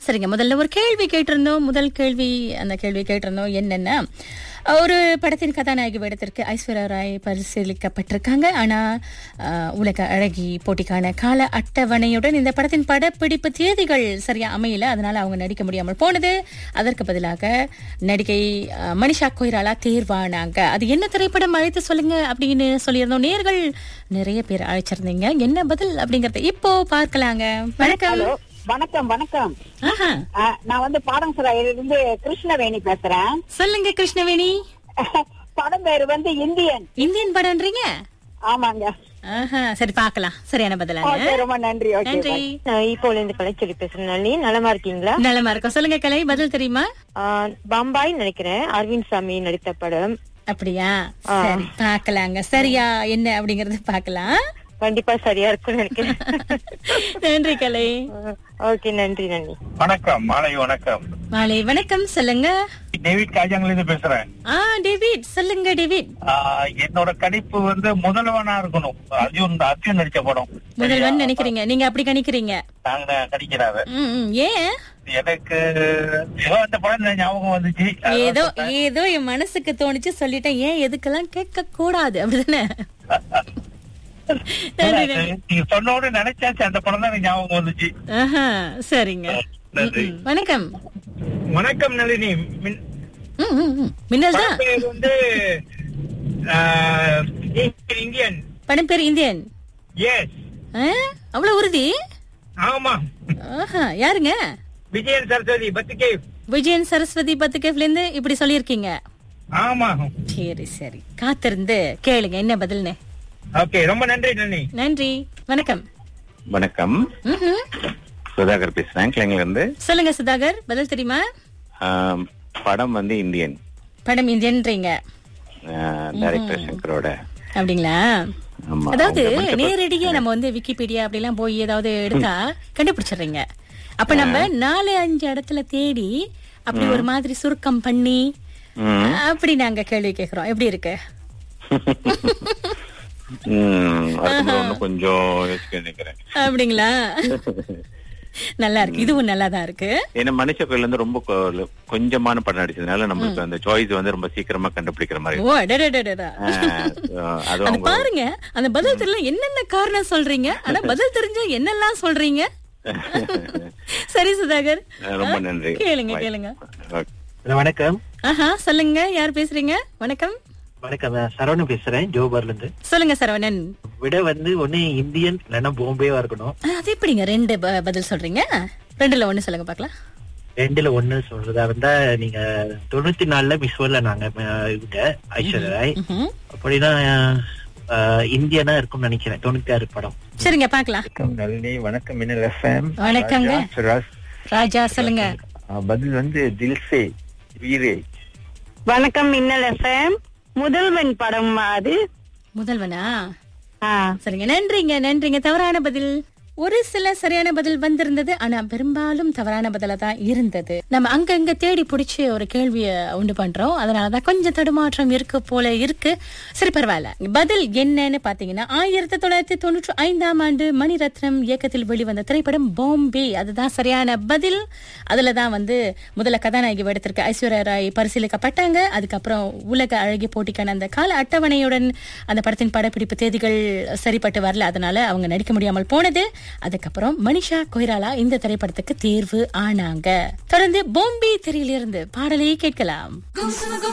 சரிங்க முதல்ல ஒரு கேள்வி கேட்டிருந்தோம் முதல் கேள்வி அந்த கேள்வி கேட்டிருந்தோம் என்னன்னா ஒரு படத்தின் கதாநாயகி வேடத்திற்கு ஐஸ்வர்யா ராய் பரிசீலிக்கப்பட்டிருக்காங்க ஆனா அஹ், உலக அழகி போட்டிக்கான கால அட்டவணையுடன் இந்த படத்தின் படப்பிடிப்பு தேதிகள் சரியா அமையல அதனால அவங்க நடிக்க முடியாமல் போனது அதற்கு பதிலாக நடிகை அஹ், மனிஷா கொய்ராலா தேர்வானாங்க அது என்ன திரைப்படம் அழைத்து சொல்லுங்க அப்படின்னு சொல்லியிருந்தோம் நேர்கள் நிறைய பேர் அழைச்சிருந்தீங்க என்ன பதில் அப்படிங்கறத இப்போ பார்க்கலாங்க வணக்கம் ஹலோ வணக்கம் வணக்கம் ஆஹா ஆ, நான் வந்து பாடம்சராயிலிருந்து கிருஷ்ணவேணி பேசுறேன் சொல்லுங்க கிருஷ்ணவேணி படம் பேரு வந்து இந்தியன் இந்தியன் படம்ன்றீங்க ஆமாங்க ஆஹா சரி பார்க்கலாம் சரியான பதிலாங்க ஓகே ரொம்ப நன்றி ஓகே நன்றி நான் இப்போல இருந்து கலைச்சொல்லி பேசுறேன் நளினி நலமா இருக்கீங்களா நலமா இருக்கும் சொல்லுங்க கலை பதில் தெரியுமா ஆஹ் பம்பாய் நினைக்கிறேன் அரவிந்த் சாமி நடித்த படம் அப்படியா சரி பார்க்கலாங்க சரியா என்ன அப்படிங்கறது பார்க்கலாம் கண்டிப்பா சரியா இருக்கும்னு நினைக்கிறேன் நன்றி கலை ஓகே நன்றி நன்றி வணக்கம் மாலை வணக்கம் மாலை வணக்கம் சொல்லுங்க டேவிட் காஜாங்கல இருந்து பேசுறேன் ஆ டேவிட் சொல்லுங்க டேவிட் ஆஹ் என்னோட கணிப்பு வந்து முதல்வனா இருக்கணும் அர்ஜுன் அர்ஜுன் நடிச்ச படம் முதல்வன் நினைக்கிறீங்க நீங்க அப்படி கணிக்கிறீங்க நாங்க கணிக்கிறாரு ம், ம், ஏன் எனக்கு ஏதோ அந்த படம் ஞாபகம் வந்துச்சு அதான் ஏதோ சொன்னேன். ஏதோ என் மனசுக்கு தோணுச்சு சொல்லிட்டேன் ஏன் எதுக்கெல்லாம் கேட்க கூடாது அப்படிதானே நன்றி நன்றி நீங்க சொன்னோட நினைச்சாச்சு அந்த படம் தான் எனக்கு ஞாபகம் வந்துச்சு ஆஹா சரிங்க நன்றி ம், வணக்கம் வணக்கம் நளினி மின்- ம், ம், ம். மின்னல் தான் படம் பேர் வந்து ஆஹ், இந்தியன் படம் பேர் இந்தியன் எஸ் ஆ? அவ்வளவு உறுதி ஆமா ஆஹா யாருங்க விஜயன் சரஸ்வதி பத்துக்கே விஜயன் சரஸ்வதி பத்து கேஃப்ல இருந்து இப்படி சொல்லியிருக்கீங்க ஆமா சரி சரி காத்திருந்து கேளுங்க என்ன பதில்னு ஓகே ரொம்ப நன்றி நன்றி நன்றி வணக்கம் வணக்கம் ம்ஹும். சுதாகர் பேசுறேன் கிளைங்கல இருந்து சொல்லுங்க சுதாகர் பதில் தெரியுமா ஆம், படம் வந்து இந்தியன் படம் இந்தியன்றீங்க டைரக்டர் சங்கரோட அப்படிங்களா ஆமா அதாவது அவங்க கொஞ்சம் நேரடியா நம்ம வந்து விக்கிபீடியா அப்படிலாம் போய் ஏதாவது எடுத்தா கண்டுபிடிச்சிடுறீங்க அப்ப நம்ம நாலு அஞ்சு இடத்துல தேடி அப்படி ஒரு மாதிரி சுருக்கம் பண்ணி ம். அப்படி நாங்க கேள்வி கேக்குறோம் எப்படி இருக்கு ம், அதுக்கு இன்னும் கொஞ்சம் யோசிக்க நினைக்கிறேன் அப்படிங்களா நல்லா இருக்கு இதுவும் நல்லா தான் இருக்கு ஏன்னா மனுஷ கோயில் வந்து ரொம்ப கொ- கொஞ்சமான படம் நடிச்சதுனால நம்மளுக்கு அந்த சாய்ஸ் வந்து ரொம்ப சீக்கிரமா கண்டுபிடிக்கிற மாதிரி ஓ அடடடடடா. ஆஹ், அது அது அவங்க பாருங்க அந்த பதில் தெரியல என்னென்ன காரணம் சொல்றீங்க ஆனா பதில் தெரிஞ்சா என்னெல்லாம் சொல்றீங்க சரி சுதாகர் ரொம்ப நன்றி கேளுங்க Bye. கேளுங்க Okay. ஹலோ வணக்கம் ஆஹா சொல்லுங்க யார் பேசுறீங்க வணக்கம் வணக்கம் நான் சரவணன் பேசுறேன் ஜோபர்ல இருந்து சொல்லுங்க சரவணன் விட வந்து ஒண்ணு இந்தியன் இல்லைன்னா பாம்பேவா இருக்கணும் ஆ, அது எப்படிங்க ரெண்டு ப- பதில் சொல்றீங்க ரெண்டுல ஒண்ணு சொல்லுங்க பாக்கலாம் ரெண்டுல ஒண்ணு சொல்றதா இருந்தா நீங்க தொண்ணூத்தி நாலுல மிஸ் வேர்ல்ட்ல நாங்க அஹ், இவங்க ஐஸ்வர்யா ராய் அப்படின்னா அஹ், இந்தியனா இருக்கும்னு நினைக்கிறேன் தொண்ணூத்தி ஆறு படம் சரிங்க பாக்கலாம் வணக்கம் நளினி வணக்கம் மின்னல் எஃப்எம் வணக்கங்க ராஜா சொல்லுங்க பதில் வந்து தில்சே வீரே வணக்கம் மின்னல் எஃப்எம் முதல்வன் படம் அது முதல்வனா ஆ சரிங்க நன்றிங்க நன்றிங்க தவறான பதில் ஒரு சில சரியான பதில் வந்திருந்தது ஆனா பெரும்பாலும் தவறான பதிலா தான் இருந்தது நம்ம அங்கங்க தேடி பிடிச்சி ஒரு கேள்விய உண்டு பண்றோம் அதனாலதான் கொஞ்சம் தடுமாற்றம் இருக்கு போல இருக்கு சரி பரவாயில்ல பதில் என்னன்னு பாத்தீங்கன்னா ஆயிரத்தி தொள்ளாயிரத்தி தொண்ணூற்றி ஐந்தாம் ஆண்டு மணிரத்னம் இயக்கத்தில் வெளிவந்த திரைப்படம் பாம்பே அதுதான் சரியான பதில் அதுலதான் வந்து முதல்ல கதாநாயகி வேடத்திற்கு ஐஸ்வர்யா ராய் பரிசீலிக்கப்பட்டாங்க அதுக்கப்புறம் உலக அழகி போட்டிக்கான அந்த கால அட்டவணையுடன் அந்த படத்தின் படப்பிடிப்பு தேதிகள் சரிப்பட்டு வரல அதனால அவங்க நடிக்க முடியாமல் போனது அதுக்கப்புறம் மனிஷா கொய்ராலா இந்த திரைப்படத்துக்கு தேர்வு ஆனாங்க தொடர்ந்து பாம்பே திரையிலிருந்து பாடலை கேட்கலாம்